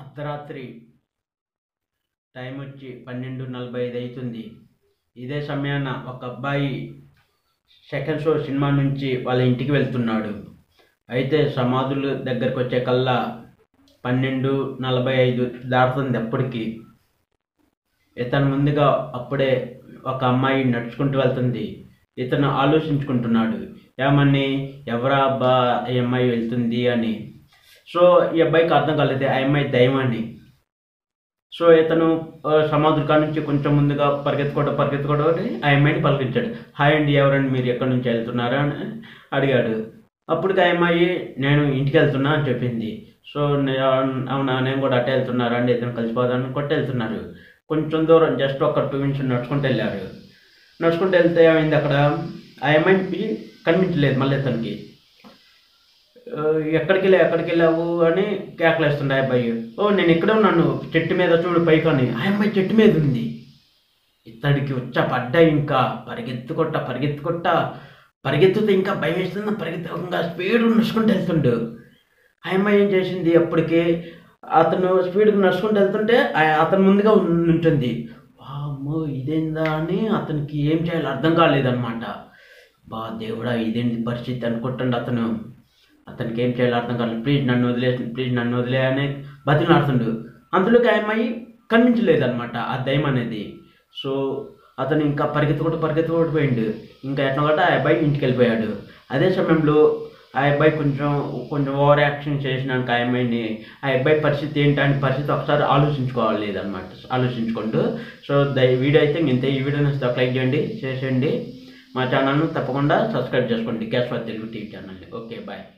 అర్ధరాత్రి టైం వచ్చి పన్నెండు నలభై ఐదు అవుతుంది ఇదే సమయాన ఒక అబ్బాయి సెకండ్ షో సినిమా నుంచి వాళ్ళ ఇంటికి వెళ్తున్నాడు అయితే సమాధుల దగ్గరకు వచ్చే కల్లా పన్నెండు నలభై ఐదు దాటుతుంది అప్పటికి ఇతను ముందుగా అప్పుడే ఒక అమ్మాయి నడుచుకుంటూ వెళ్తుంది ఇతను ఆలోచించుకుంటున్నాడు ఏమని ఎవరా అబ్బా ఈ అమ్మాయి వెళ్తుంది అని సో ఈ అబ్బాయికి అర్థం కాలేదు ఆ అమ్మాయి దయ్యం అని సో ఇతను ఆ, సమాధుల కాడ నుంచి కొంచెం ముందుగా పరిగెత్తుకోవడం పరిగెత్తుకోవడం అని ఆ అమ్మాయిని పలకరించాడు హాయ్ అండి ఎవరండి మీరు ఎక్కడి నుంచి వెళ్తున్నారా అని అడిగాడు అప్పటికి ఆ అమ్మాయి నేను ఇంటికి వెళ్తున్నా అని చెప్పింది సో నే- అవునా నేను కూడా అట్టే వెళ్తున్నారా అండి ఇద్దరు కలిసిపోదాన్ని కొట్టి వెళ్తున్నారు కొంచెం దూరం జస్ట్ ఒక టూ మినిట్స్ నడుచుకుంటూ వెళ్ళారు నడుచుకుంటూ వెళ్తే ఏమైంది అక్కడ ఆ అమ్మాయికి కనిపించలేదు మళ్ళీ ఇతనికి ఆ, ఎక్కడికి వెళ్ళావు ఎక్కడికి వెళ్ళావు అని కేకలేస్తుండే ఆ అబ్బాయి ఓ నేను ఇక్కడే ఉన్నాను చెట్టు మీద చూడు పైకని ఆ అమ్మాయి చెట్టు మీద ఉంది ఇతడికి వచ్చా పడ్డా ఇంకా పరిగెత్తుకొట్ట పరిగెత్తుకొట్ట పరిగెత్తుతే ఇంకా భయం వేస్తుంది పరిగెత్తు ఇంకా స్పీడ్ నడుచుకుంటూ వెళ్తుండు ఆ అమ్మాయి ఏం చేసింది అప్పటికి అతను స్పీడ్గా నడుచుకుంటూ వెళ్తుంటే ఆ- అతను ముందుగా ఉంటుంది వామ్మో ఇదేందా అని అతనికి ఏం చేయాలో అర్థం కాలేదన్నమాట బా దేవుడా ఇదేంటి పరిస్థితి అనుకుంటుండే అతను అతనికి ఏం చేయాలో అర్థం కాలేదు ప్లీజ్ నన్ను వదిలేసి ప్లీజ్ నన్ను వదిలే అని బతిలాడుతుండు అందులోకి ఆ అమ్మాయి కనిపించలేదు అనమాట ఆ దయ్యం అనేది సో అతను ఇంకా పరిగెత్తుకుంటూ పరిగెత్తుకుంటూ పోయిండు ఇంకా ఎట్లా కూడా ఆ అబ్బాయి ఇంటికి వెళ్ళిపోయాడు అదే సమయంలో ఆ అబ్బాయి కొంచెం కొంచెం ఓవర్ యాక్షన్ చేసినాక ఆ అమ్మాయిని ఆ అబ్బాయి పరిస్థితి ఏంటని పరిస్థితి ఒకసారి ఆలోచించుకోవాలి అనమాట ఆలోచించుకుంటూ సో దయ వీడియో అయితే ఇంతే ఈ వీడియో నచ్చితే లైక్ చేయండి షేర్ చేయండి మా ఛానల్ను తప్పకుండా సబ్స్క్రైబ్ చేసుకోండి గ్యాస్ ఫర్ తెలుగు టీవీ ఛానల్ని ఓకే బాయ్